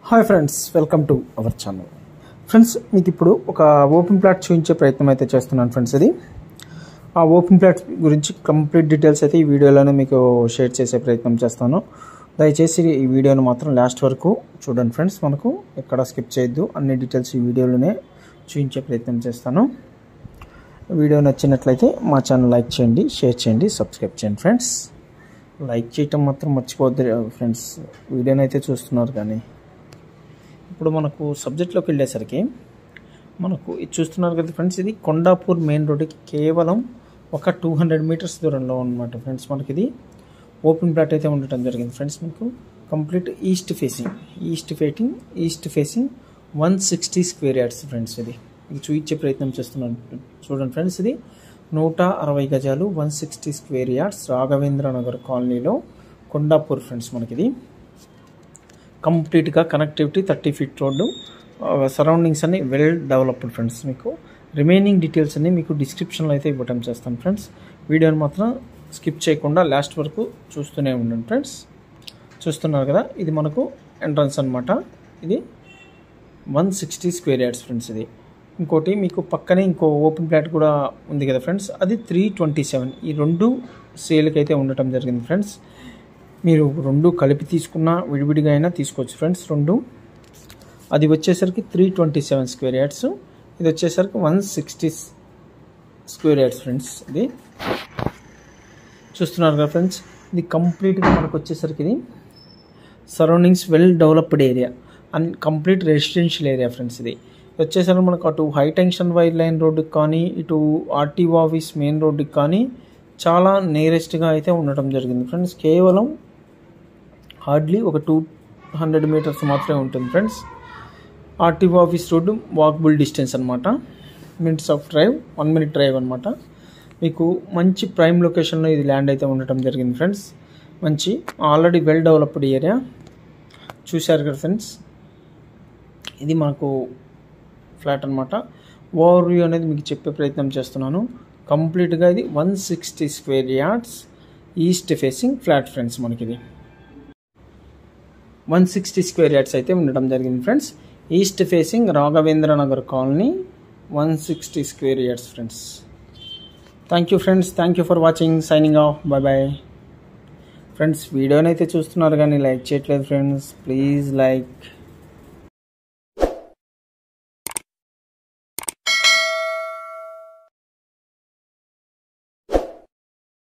hi friends welcome to our channel friends మీకు ఇప్పుడు ఒక ఓపెన్ ప్లాట్ చూపించే ప్రయత్నం అయితే చేస్తున్నాను ఫ్రెండ్స్ ఇది ఆ ఓపెన్ ప్లాట్ గురించి కంప్లీట్ డీటెయిల్స్ అయితే ఈ వీడియోలోనే మీకు షేర్ చేసే ప్రయత్నం చేస్తాను దయచేసి ఈ వీడియోను మాత్రం లాస్ట్ వరకు చూడండి ఫ్రెండ్స్ మనకు ఎక్కడ స్కిప్ చేయొద్దు అన్ని డీటెయిల్స్ ఈ వీడియోలోనే చూపించే ప్రయత్నం చేస్తాను వీడియో నచ్చినట్లయితే మా ఛానల్ లైక్ చేయండి షేర్ చేయండి సబ్స్క్రైబ్ చేయండి ఫ్రెండ్స్ లైక్ చేయటం మాత్రం మర్చిపోద్దు ఫ్రెండ్స్ వీడియోని అయితే చూస్తున్నారు కానీ ఇప్పుడు మనకు సబ్జెక్ట్లోకి వెళ్ళేసరికి మనకు ఇది చూస్తున్నారు కదా ఫ్రెండ్స్ ఇది కొండాపూర్ మెయిన్ రోడ్డుకి కేవలం ఒక టూ హండ్రెడ్ మీటర్స్ దూరంలో అనమాట ఫ్రెండ్స్ మనకి ఇది ఓపెన్ ప్లాట్ అయితే ఉండటం జరిగింది ఫ్రెండ్స్ మీకు complete east facing east facing east facing one sixty square yards friends ఇది ఇది చూపించే ప్రయత్నం చేస్తున్నాను చూడండి ఫ్రెండ్స్ ఇది నూట అరవై గజాలు one sixty square yards Raghavendra Nagar కాలనీలో కొండాపూర్ ఫ్రెండ్స్ మనకి ఇది కంప్లీట్గా connectivity thirty feet road surroundings అన్ని వెల్ డెవలప్డ్ ఫ్రెండ్స్ మీకు రిమైనింగ్ డీటెయిల్స్ అన్ని మీకు డిస్క్రిప్షన్లో అయితే ఇవ్వటం చేస్తాను ఫ్రెండ్స్ వీడియోని మాత్రం స్కిప్ చేయకుండా లాస్ట్ వరకు చూస్తూనే ఉండండి ఫ్రెండ్స్ చూస్తున్నారు కదా ఇది మనకు ఎంట్రన్స్ అనమాట ఇది one sixty square yards friends ఇది ఇంకోటి మీకు పక్కనే ఇంకో ఓపెన్ ప్లాట్ కూడా ఉంది కదా ఫ్రెండ్స్ అది త్రీ ట్వంటీ సెవెన్ ఈ రెండు సేల్కి అయితే ఉండటం జరిగింది ఫ్రెండ్స్ మీరు రెండు కలిపి తీసుకున్నా విడివిడిగా అయినా తీసుకోవచ్చు ఫ్రెండ్స్ రెండు అది వచ్చేసరికి three twenty seven square yards ఇది వచ్చేసరికి one sixty square yards friends ఇది చూస్తున్నారు కదా ఫ్రెండ్స్ ఇది కంప్లీట్గా మనకు వచ్చేసరికి ఇది surroundings well developed area and complete residential area friends ఇది వచ్చేసరికి మనకు అటు హై టెన్షన్ వైర్ లైన్ రోడ్డుకి కానీ ఇటు ఆర్టీఓ ఆఫీస్ మెయిన్ రోడ్డుకి కానీ చాలా నియరెస్ట్గా అయితే ఉండటం జరిగింది ఫ్రెండ్స్ కేవలం హార్డ్లీ ఒక టూ హండ్రెడ్ మీటర్స్ మాత్రమే ఉంటుంది friends RTO office road walkable distance అనమాట minutes of drive one minute drive అనమాట మీకు మంచి ప్రైమ్ లొకేషన్లో ఇది ల్యాండ్ అయితే ఉండటం జరిగింది ఫ్రెండ్స్ మంచి ఆల్రెడీ వెల్ డెవలప్డ్ ఏరియా చూశారు కదా ఫ్రెండ్స్ ఇది మనకు ఫ్లాట్ అనమాట ఓవర్ వ్యూ అనేది మీకు చెప్పే ప్రయత్నం చేస్తున్నాను కంప్లీట్గా ఇది one sixty square yards east facing flat friends మనకి ఇది వన్ సిక్స్టీ స్క్వేర్ యార్డ్స్ అయితే ఉండడం జరిగింది friends east facing Raghavendra Nagar colony one sixty square yards friends thank you friends thank you for watching signing off bye bye friends వీడియోని అయితే చూస్తున్నారు కానీ like చేయట్లేదు ఫ్రెండ్స్ ప్లీజ్ లైక్